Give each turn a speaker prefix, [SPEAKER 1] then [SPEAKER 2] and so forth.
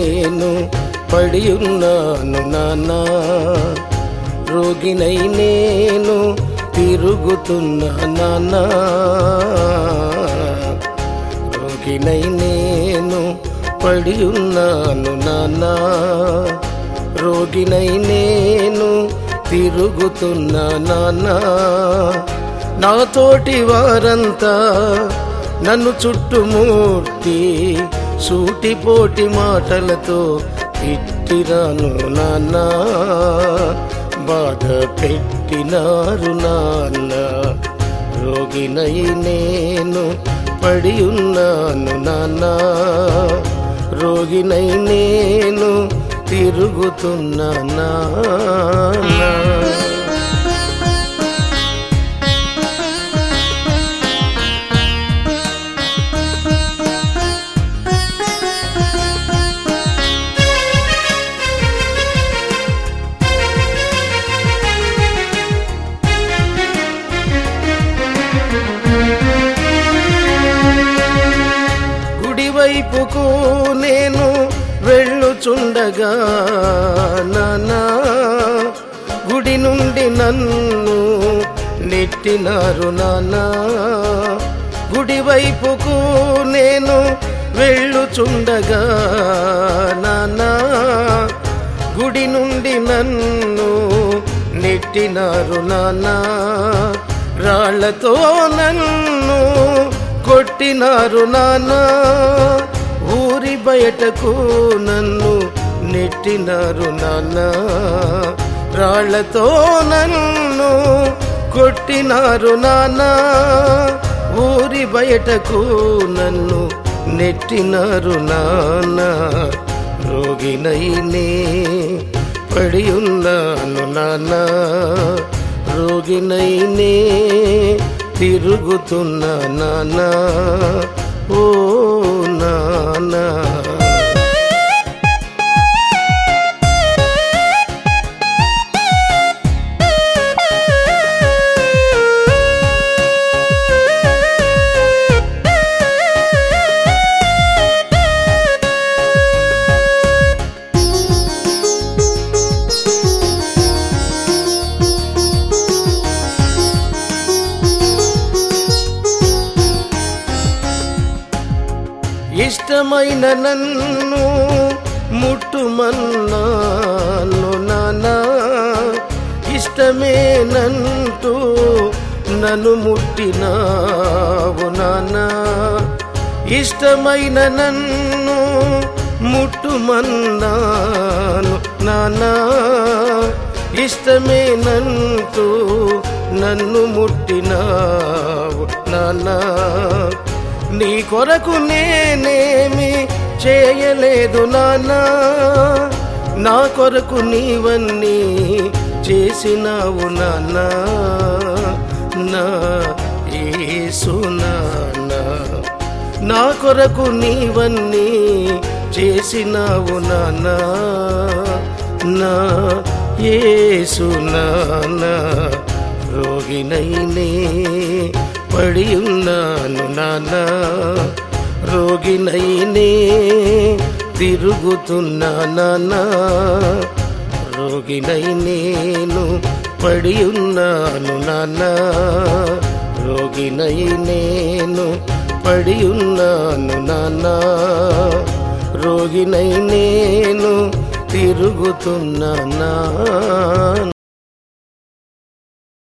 [SPEAKER 1] నేను పడి ఉన్నాను నాన్నా రోగినై నేను తిరుగుతున్నా నాన్నా రోగినై నేను పడి ఉన్నాను నాన్నా రోగినై నేను తిరుగుతున్నా నాన్నా నాతోటి వారంతా నన్ను చుట్టుమూర్తి సూటిపోటి మాటలతో తిట్టిరాను నాన్న బాధ పెట్టినారు నాన్న రోగినై నేను పడి ఉన్నాను నాన్న రోగినై నేను తిరుగుతున్నా నాన్న గుడివైపుకు నేను వెళ్ళుచుండగా నానా గుడి నుండి నన్ను నెట్టినారు నానా గుడివైపుకు నేను వెళ్ళుచుండగా నానా గుడి నుండి నన్ను నెట్టినారు నానా రాళ్లతో నన్ను కొట్టినారు నానా ఊరి బయటకు నన్ను నెట్టినారు నానా రాళ్లతో నన్ను కొట్టినారు నానా ఊరి బయటకు నన్ను నెట్టినారు నానా రోగినైనే పడి ఉన్నాను నానా రోగినైనే తిరుగుతున్నా నానా ఓ నానా ఇష్టమైన నన్ను ముట్టుమన్నాను నానా ఇష్టమేనంటూ నన్ను ముట్టినావు నానా ఇష్టమైన నన్ను ముట్టుమన్నాను నానా ఇష్టమేనంటూ నన్ను ముట్టినావు నానా నీ కొరకు నేనేమి చేయలేదు నాన్నా నా కొరకు నీవన్నీ చేసినావు నాన్నా నా యేసు నాన్నా నా కొరకు నీవన్నీ చేసినావు నాన్నా నా యేసు నాన్నా రోగినైనే పడి ఉన్నాను నానా రోగినైనే తిరుగుతున్నా నానా రోగినై నేను పడి ఉన్నాను నానా రోగినై నేను పడి ఉన్నాను నానా రోగినై నేను తిరుగుతున్నా నానా